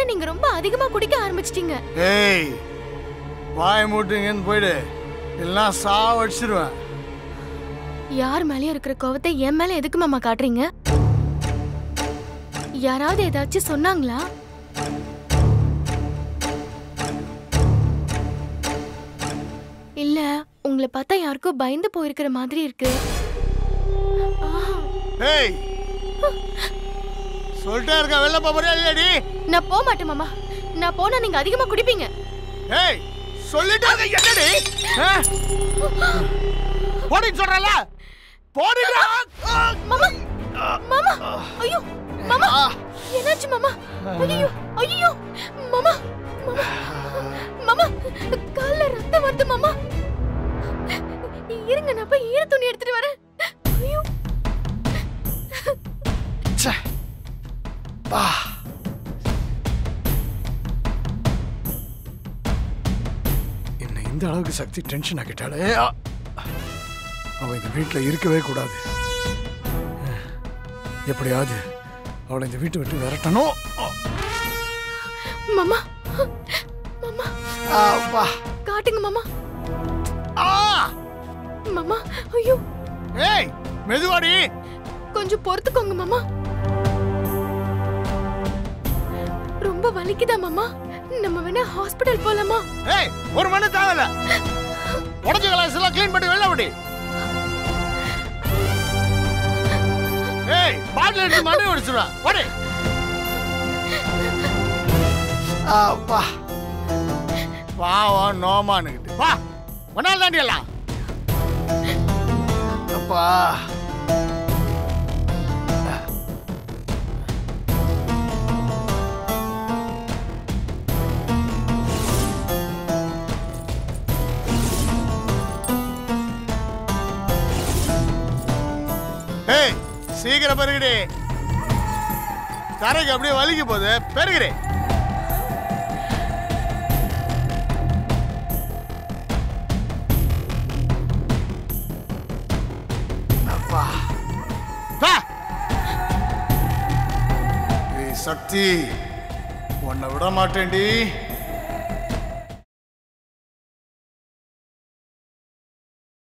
நீங்க ரொம்ப அதிகமா குடிக்க ஆரம்பிச்சிட்டீங்க ஏய் வாய் மூட்டுங்கன்னு போயிடு எல்லாம் சாவடிச்சிருவேன் யார் மேலயும் இருக்கிற கோவத்தை என் மேல எதுக்கு மாமா காட்டுறீங்க யாராவது ஏதாச்சும் சொன்னாங்களா இல்ல உங்களை பார்த்தா யாருக்கோ பயந்து போயிருக்கிற மாதிரி இருக்கு ஆ, ஏய் சொல்லிட்டே இருக்க வெளில போறியா இல்லையாடி நான் போக மாட்டேன் மாமா நான் போனா நீங்க அதிகமா குடிப்பீங்க ஏய் சொல்லிட்டே இருக்க என்னடி ஆ? போடின்னு சொல்றல போடிடா மாமா மாமா ஐயோ மாமா என்னாச்சு மாமா ஐயோ ஐயோ மாமா மாமா மாமா கால்ல ரத்தம் வருது மாமா இருங்க நான் போய் ஈர துணி எடுத்துட்டு வரேன் ஐயோ ச்சே. பா என்ன இந்த அளவுக்கு சக்தி டென்ஷன் ஆக்கிட்டாளே ஆ. அவ இந்த வீட்டில் இருக்கவே கூடாது எப்படியாவது அவளை இந்த வீட்டை விட்டு விரட்டணும் மாமா மாமா அப்பா. காட்டுங்க மாமா ஆ மாமா ஐயோ ஏய் மெதுவாடி கொஞ்சம் பொறுத்துக்கோங்க மாமா ரொம்ப வலிக்குதா மாமா நம்ம வேணா ஹாஸ்பிடல் போலாமா ஏய் ஒரு மணி தேவையில்ல உடஞ்ச கிளாஸ் எல்லாம் க்ளீன் பண்ணி வெளில விடி ஏய் பாட்டில் எடுத்து மணி ஒடிச்சுடுவேன் ஓடி அப்பா பாவம் நோமானுக்கிட்டு வா ஒன்னால் தாண்டி எல்லாம் அப்பா ஏய் சீக்கிரம் பெருகுடி தரைக்கு அப்படியே வலிக்க போகுது பெருகுடி அப்பா வா. ஏய் சக்தி உன்னை விட மாட்டேன்டி